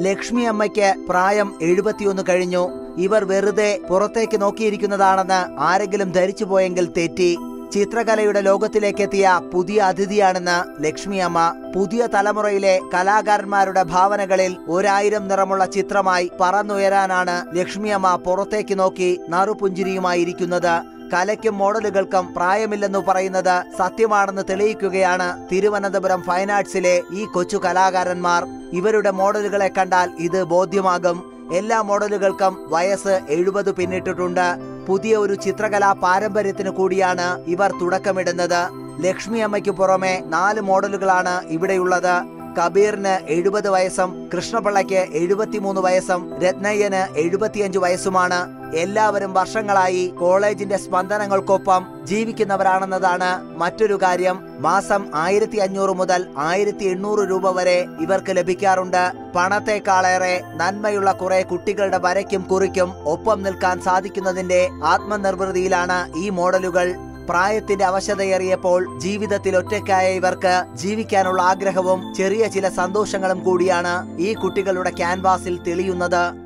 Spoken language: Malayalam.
ലക്ഷ്മി അമ്മയ്ക്ക് പ്രായം എഴുപത്തിയൊന്ന് കഴിഞ്ഞു ഇവർ വെറുതെ പുറത്തേക്ക് നോക്കിയിരിക്കുന്നതാണെന്ന് ആരെങ്കിലും ധരിച്ചു പോയെങ്കിൽ തെറ്റി ചിത്രകലയുടെ ലോകത്തിലേക്കെത്തിയ പുതിയ അതിഥിയാണെന്ന് ലക്ഷ്മി അമ്മ പുതിയ തലമുറയിലെ കലാകാരന്മാരുടെ ഭാവനകളിൽ ഒരായിരം നിറമുള്ള ചിത്രമായി പറന്നുയരാനാണ് ലക്ഷ്മി അമ്മ പുറത്തേക്ക് നോക്കി നറുപുഞ്ചിരിയുമായിരിക്കുന്നത് കലയ്ക്കും മോഡലുകൾക്കും പ്രായമില്ലെന്നു പറയുന്നത് സത്യമാണെന്ന് തെളിയിക്കുകയാണ് തിരുവനന്തപുരം ഫൈൻ ആർട്സിലെ ഈ കൊച്ചു കലാകാരന്മാർ ഇവരുടെ മോഡലുകളെ കണ്ടാൽ ഇത് ബോധ്യമാകും എല്ലാ മോഡലുകൾക്കും വയസ്സ് എഴുപത് പിന്നിട്ടിട്ടുണ്ട് പുതിയ ഒരു ചിത്രകലാ പാരമ്പര്യത്തിന് കൂടിയാണ് ഇവർ തുടക്കമിടുന്നത് ലക്ഷ്മി അമ്മയ്ക്ക് പുറമെ നാല് മോഡലുകളാണ് ഇവിടെയുള്ളത് കബീറിന് എഴുപത് വയസ്സും കൃഷ്ണപിള്ളയ്ക്ക് എഴുപത്തിമൂന്ന് വയസ്സും രത്നയ്യന് എഴുപത്തിയഞ്ച് വയസ്സുമാണ് എല്ലാവരും വർഷങ്ങളായി കോളേജിന്റെ സ്പന്ദനങ്ങൾക്കൊപ്പം ജീവിക്കുന്നവരാണെന്നതാണ് മറ്റൊരു കാര്യം മാസം ആയിരത്തി അഞ്ഞൂറ് മുതൽ ആയിരത്തി എണ്ണൂറ് രൂപ വരെ ഇവർക്ക് ലഭിക്കാറുണ്ട് പണത്തെക്കാളേറെ നന്മയുള്ള കുറെ കുട്ടികളുടെ വരയ്ക്കും കുറിക്കും ഒപ്പം നിൽക്കാൻ സാധിക്കുന്നതിന്റെ ആത്മനിർവൃതിയിലാണ് ഈ മോഡലുകൾ പ്രായത്തിന്റെ അവശതയേറിയപ്പോൾ ജീവിതത്തിൽ ഒറ്റയ്ക്കായ ഇവർക്ക് ജീവിക്കാനുള്ള ആഗ്രഹവും ചെറിയ ചില സന്തോഷങ്ങളും കൂടിയാണ് ഈ കുട്ടികളുടെ ക്യാൻവാസിൽ തെളിയുന്നത്